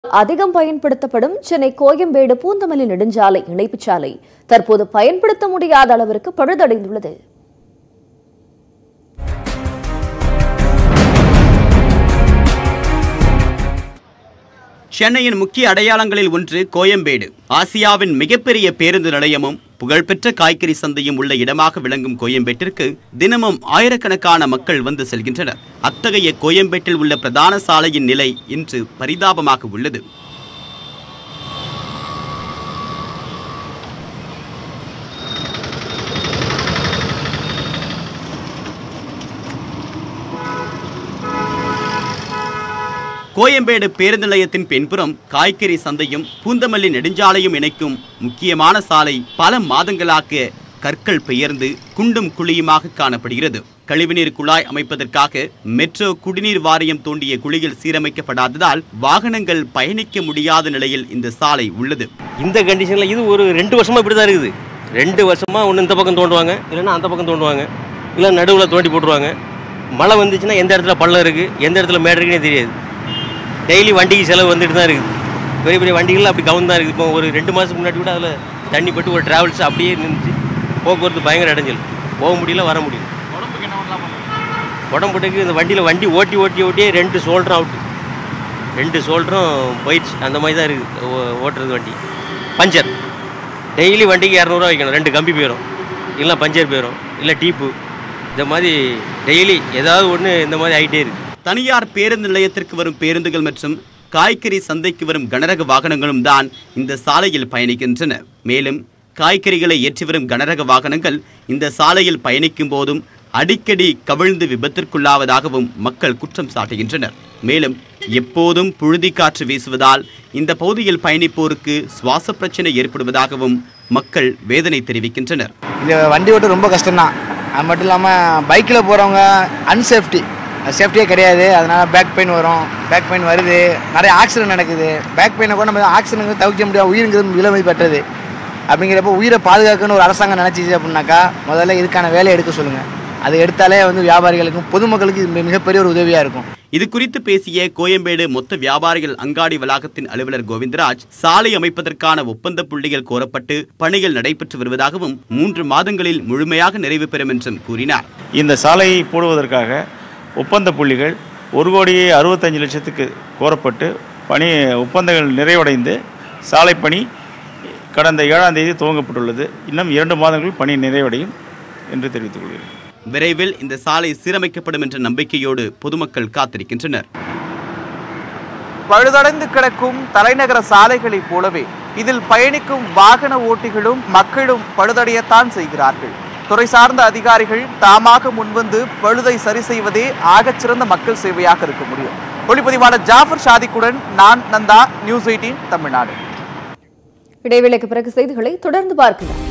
அதிகம் பயன்படுத்தப்படும் சென்னை கோயம்பேடு பூந்தமல்லி நெடுஞ்சாலை இணைப்புச் சாலை தற்போது பயன்படுத்த முடியாத அளவிற்கு பழுதடைந்துள்ளது சென்னையின் முக்கிய அடையாளங்களில் ஒன்று கோயம்பேடு ஆசியாவின் மிகப்பெரிய பேருந்து நிலையமும் புகழ்பெற்ற காய்கறி சந்தையும் உள்ள இடமாக விளங்கும் கோயம்பேட்டிற்கு தினமும் ஆயிரக்கணக்கான மக்கள் வந்து செல்கின்றனர் அத்தகைய கோயம்பேட்டில் உள்ள பிரதான சாலையின் நிலை இன்று பரிதாபமாக உள்ளது கோயம்பேடு பேருந்து நிலையத்தின் பின்புறம் காய்கறி சந்தையும் பூந்தமல்லி நெடுஞ்சாலையும் இணைக்கும் முக்கியமான சாலை பல மாதங்களாக கற்கள் பெயர்ந்து குண்டும் குழியுமாக காணப்படுகிறது கழிவுநீர் குழாய் அமைப்பதற்காக மெட்ரோ குடிநீர் வாரியம் தோண்டிய குழியில் சீரமைக்கப்படாததால் வாகனங்கள் பயணிக்க முடியாத நிலையில் இந்த சாலை உள்ளது இந்த கண்டிஷனில் இது ஒரு ரெண்டு வருஷமாக இப்படி தான் இருக்குது ரெண்டு வருஷமாக ஒன்று இந்த பக்கம் தோண்டுவாங்க இல்லைன்னா அந்த பக்கம் தோண்டுவாங்க இல்லை நடுவில் தோண்டி போட்டுருவாங்க மழை வந்துச்சுன்னா எந்த இடத்துல பள்ளம் இருக்குது எந்த இடத்துல மேடு இருக்குன்னே தெரியாது டெய்லி வண்டிக்கு செலவு வந்துட்டு தான் இருக்குது பெரிய பெரிய வண்டிகள் அப்படி கவுந்து தான் இருக்குது இப்போ ஒரு ரெண்டு மாதத்துக்கு முன்னாடி கூட அதில் தண்ணி பட்டு ஒரு டிராவல்ஸ் அப்படியே நின்றுச்சு போக்குவரத்து பயங்கர இடைஞ்சல் போக முடியல வர முடியல உடம்புட்டுக்கு இந்த வண்டியில் வண்டி ஓட்டி ஓட்டி ஓட்டியே ரெண்டு சோல்டரும் அவுட்டு ரெண்டு சோல்டரும் போயிடுச்சு அந்த மாதிரி தான் இருக்குது ஓ- ஓட்டுறது வண்டி பஞ்சர் டெய்லி வண்டிக்கு இரநூறுவா வைக்கணும் ரெண்டு கம்பி போயிடும் இல்லை பஞ்சர் போயிடும் இல்லை டீப்பு இந்த மாதிரி டெய்லி ஏதாவது ஒன்று இந்த மாதிரி ஆகிட்டே இருக்குது தனியார் பேருந்து நிலையத்திற்கு வரும் பேருந்துகள் மற்றும் காய்கறி சந்தைக்கு வரும் கனரக வாகனங்களும் தான் இந்த சாலையில் பயணிக்கின்றன மேலும் காய்கறிகளை ஏற்றி வரும் கனரக வாகனங்கள் இந்த சாலையில் பயணிக்கும் போதும் அடிக்கடி கவிழ்ந்து விபத்திற்குள்ளாவதாகவும் மக்கள் குற்றம் சாட்டுகின்றனர் மேலும் எப்போதும் புழுதி காற்று வீசுவதால் இந்த பகுதியில் பயணிப்போருக்கு சுவாச பிரச்சனை ஏற்படுவதாகவும் மக்கள் வேதனை தெரிவிக்கின்றனர் இந்த வண்டி ஓட்ட ரொம்ப கஷ்டம்தான் அது மட்டும் இல்லாமல் பைக்கில் போகிறவங்க அன்சேஃப்டி சேஃப்டியே கிடையாது அதனால் பேக் பெயின் வரும் பேக் பெயின் வருது நிறைய ஆக்சிடென்ட் நடக்குது பேக் பெயினை கூட நம்ம ஆக்சிடென்ட் தவிர்க்க முடியாது உயிருங்கிறது விலை பெற்றது அப்படிங்கிறப்ப உயிரை பாதுகாக்கணும்னு ஒரு அரசாங்கம் நினச்சிச்சு அப்படின்னாக்கா முதல்ல இதுக்கான வேலையை எடுக்க சொல்லுங்கள் அது எடுத்தாலே வந்து வியாபாரிகளுக்கும் பொதுமக்களுக்கு இது மிகப்பெரிய ஒரு உதவியாக இருக்கும் இது குறித்து பேசிய கோயம்பேடு மொத்த வியாபாரிகள் அங்காடி வளாகத்தின் அலுவலர் கோவிந்தராஜ் சாலை அமைப்பதற்கான ஒப்பந்த புள்ளிகள் கோரப்பட்டு பணிகள் நடைபெற்று வருவதாகவும் மூன்று மாதங்களில் முழுமையாக நிறைவு பெறும் என்றும் கூறினார் இந்த சாலையை போடுவதற்காக ஒப்பந்த புள்ளிகள் ஒரு கோடியே அறுபத்தஞ்சு லட்சத்துக்கு கோரப்பட்டு பணி ஒப்பந்தங்கள் நிறைவடைந்து சாலை பணி கடந்த ஏழாம் தேதி துவங்கப்பட்டுள்ளது இன்னும் இரண்டு மாதங்களில் பணி நிறைவடையும் என்று தெரிவித்துக் கொள்கிறேன் விரைவில் இந்த சாலை சீரமைக்கப்படும் என்ற நம்பிக்கையோடு பொதுமக்கள் காத்திருக்கின்றனர் பழுதடைந்து கிடக்கும் தலைநகர சாலைகளைப் போலவே இதில் பயணிக்கும் வாகன ஓட்டிகளும் மக்களும் பழுதடையத்தான் செய்கிறார்கள் துறை சார்ந்த அதிகாரிகள் தாமாக முன்வந்து பழுதை சரி செய்வதே ஆகச்சிறந்த மக்கள் சேவையாக இருக்க முடியும் ஒளிப்பதிவாளர் ஜாஃபர் ஷாதிக்குடன் நான் நந்தா நியூஸ் எயிட்டீன் தமிழ்நாடு இடைவேளைக்கு பிறகு செய்திகளை தொடர்ந்து பார்க்கலாம்